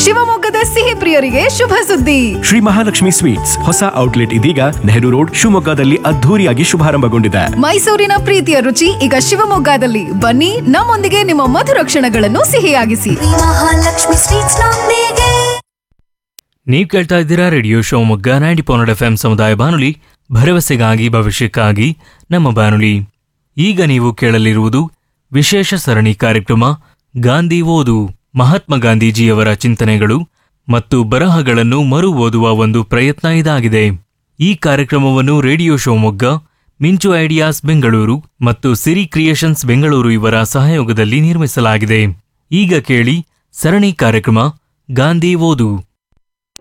ಶಿವಮೊಗ್ಗದ ಸಿಹಿ ಪ್ರಿಯರಿಗೆ ಶುಭ ಸುದ್ದಿ ಶ್ರೀ ಮಹಾಲಕ್ಷ್ಮಿ ಸ್ವೀಟ್ಸ್ ಹೊಸ ಔಟ್ಲೆಟ್ ಇದೀಗ ನೆಹರು ರೋಡ್ ಶಿವಮೊಗ್ಗದಲ್ಲಿ ಅದ್ಧೂರಿಯಾಗಿ ಶುಭಾರಂಭಗೊಂಡಿದೆ ಮೈಸೂರಿನ ಪ್ರೀತಿಯ ರುಚಿ ಈಗ ಶಿವಮೊಗ್ಗದಲ್ಲಿ ಬನ್ನಿ ನಮ್ಮೊಂದಿಗೆ ನಿಮ್ಮ ಮಧುರ ಕ್ಷಣಗಳನ್ನು ಸಿಹಿಯಾಗಿಸಿ ಮಹಾಲಕ್ಷ್ಮಿ ಸ್ವೀಟ್ಸ್ ನೊಂದಿಗೆ ನೀವು ಕೇಳ್ತಾ ಇದ್ದೀರಾ radio Shivamogga ninety point F M ಸಮುದಾಯ ಬಾನುಲಿ ಭರವಸೆಗಾಗಿ ಭವಿಷ್ಯಕ್ಕಾಗಿ ನಮ್ಮ ಬಾನುಲಿ ಈಗ ನೀವು ಕೇಳಲಿರುವುದು ವಿಶೇಷ ಸರಣಿ ಕಾರ್ಯಕ್ರಮ ಗಾಂಧಿ ಓದು ಮಹಾತ್ಮ ಗಾಂಧೀಜಿಯವರ ಚಿಂತನೆಗಳು ಮತ್ತು ಬರಹಗಳನ್ನು ಮರು ಓದುವ ಒಂದು ಪ್ರಯತ್ನ ಇದಾಗಿದೆ ಈ ಕಾರ್ಯಕ್ರಮವನ್ನು ರೇಡಿಯೋ ಶಿವಮೊಗ್ಗ ಮಿಂಚು ಐಡಿಯಾಸ್ ಬೆಂಗಳೂರು ಮತ್ತು ಸಿರಿ ಕ್ರಿಯೇಷನ್ಸ್ ಬೆಂಗಳೂರು ಇವರ ಸಹಯೋಗದಲ್ಲಿ ನಿರ್ಮಿಸಲಾಗಿದೆ ಈಗ ಕೇಳಿ ಸರಣಿ ಕಾರ್ಯಕ್ರಮ ಗಾಂಧಿ ಓದು